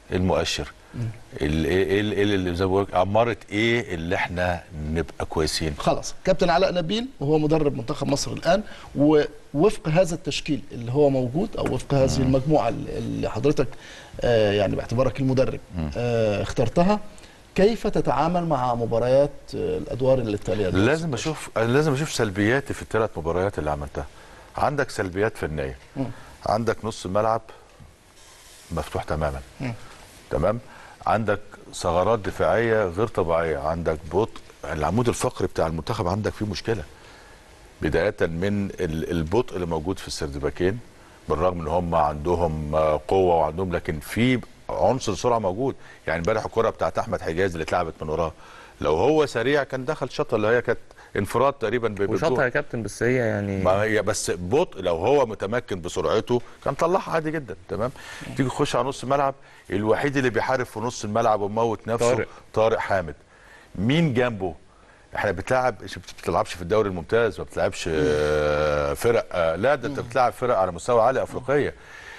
المؤشر ال- ايه ال- إيه اللي زي ما بقول لك عماره ايه اللي احنا نبقى كويسين خلاص كابتن علاء نبيل وهو مدرب منتخب مصر الان ووفق هذا التشكيل اللي هو موجود او وفق هذه المجموعه اللي حضرتك آه، يعني باعتبارك المدرب آه، اخترتها كيف تتعامل مع مباريات آه، الادوار اللي التاليه دي؟ لازم اشوف لازم اشوف سلبياتي في الثلاث مباريات اللي عملتها عندك سلبيات فنيه عندك نص الملعب مفتوح تماما تمام عندك ثغرات دفاعيه غير طبيعيه عندك بطء العمود الفقري بتاع المنتخب عندك فيه مشكله بدايه من ال- البطء اللي موجود في السردباكين بالرغم ان هم عندهم آه، قوه وعندهم لكن في عنصر سرعه موجود يعني امبارح الكره بتاعت احمد حجاز اللي اتلعبت من وراه لو هو سريع كان دخل شطه اللي هي كانت انفراد تقريبا ب- وشاطها بالجول. يا كابتن بس هي يعني ما هي بس بطء لو هو متمكن بسرعته كان طلعها عادي جدا تمام تيجي تخش على نص الملعب الوحيد اللي بيحارب في نص الملعب وموت نفسه طارق. طارق حامد مين جنبه احنا بتلعب مش بتلعبش في الدوري الممتاز ما بتلعبش آه، فرق آه، لا ده انت بتلعب فرق على مستوى عالي افريقيه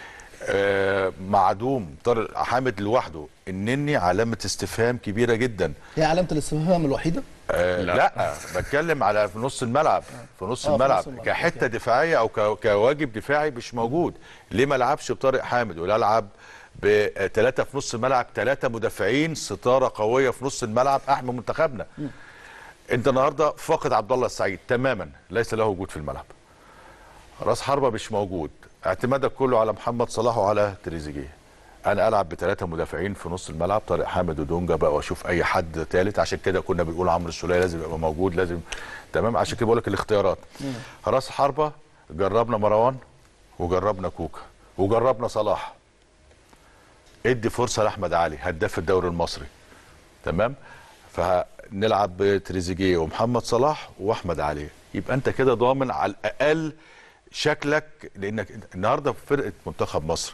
آه، معدوم طارق حامد لوحده النني علامه استفهام كبيره جدا هي علامه الاستفهام الوحيده آه لا. لا. بتكلم على في نص الملعب في نص آه، في الملعب نص الملعب. كحته دفاعيه او ك- كواجب دفاعي مش موجود ليه ما لعبش بطارق حامد ولا العب بثلاثه في نص الملعب ثلاثه مدافعين ستاره قويه في نص الملعب احمي منتخبنا انت النهارده فاقد عبد الله السعيد تماما ليس له وجود في الملعب راس حربه مش موجود اعتمادك كله على محمد صلاح وعلى تريزيجيه انا العب بثلاثه مدافعين في نص الملعب طارق حامد ودونجا بقى واشوف اي حد ثالث عشان كده كنا بنقول عمرو السوليه لازم يبقى موجود لازم تمام عشان كده بقول لك الاختيارات راس حربه جربنا مروان وجربنا كوكا وجربنا صلاح ادي فرصه لاحمد علي هداف الدوري المصري تمام فنلعب بتريزيجيه ومحمد صلاح واحمد علي يبقى انت كده ضامن على الاقل شكلك لانك النهارده في فرقه منتخب مصر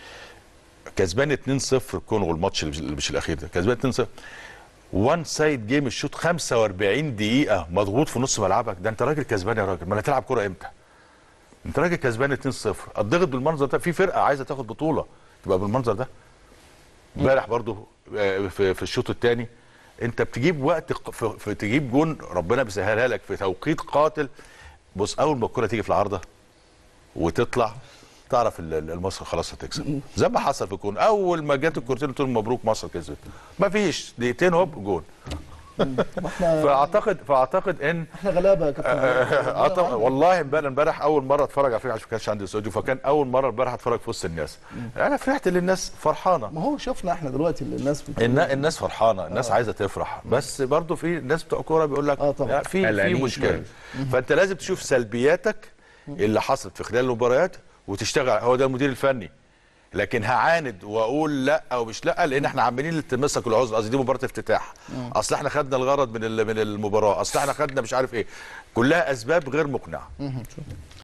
كسبان 2-0 الكونغو الماتش اللي مش- اللي مش الاخير ده كسبان 2-0 وان سايد جيم الشوط 45 دقيقه مضغوط في نص ملعبك ده انت راجل كسبان يا راجل ما هتلعب كوره امتى انت راجل كسبان 2-0 الضغط بالمنظر ده في فرقه عايزه تاخد بطوله تبقى بالمنظر ده امبارح برضو آه، في في الشوط الثاني انت بتجيب وقت ق- في في- تجيب جون ربنا بيسهلها لك في توقيت قاتل بص اول ما الكره تيجي في العارضه وتطلع تعرف ال- ال- مصر خلاص هتكسب زي ما حصل في الجون اول ما جت الكورتين قلت لهم مبروك مصر كسبت ما فيش دقيقتين هوب جون طب احنا فاعتقد فاعتقد ان احنا غلابه يا كابتن اه طبعا والله امبارح امبارح اول مره اتفرج على فكره عشان ما كانش عندي استوديو فكان اول مره امبارح اتفرج في وسط الناس انا فرحت ان الناس فرحانه ما هو شفنا احنا دلوقتي اللي الناس بت- النا- الناس فرحانه الناس عايزه تفرح بس برضو في ناس بتوع كوره بيقول لك آه طبعا. لا، في في قلقانين مشكله فانت لازم تشوف سلبياتك اللي حصلت في خلال المباريات وتشتغل هو ده المدير الفني لكن هعاند واقول لا او مش لا لان احنا عمالين نتمسك العذر اصل دي مباراه افتتاح اصل احنا خدنا الغرض من ال- من المباراه اصل احنا خدنا مش عارف ايه كلها اسباب غير مقنعه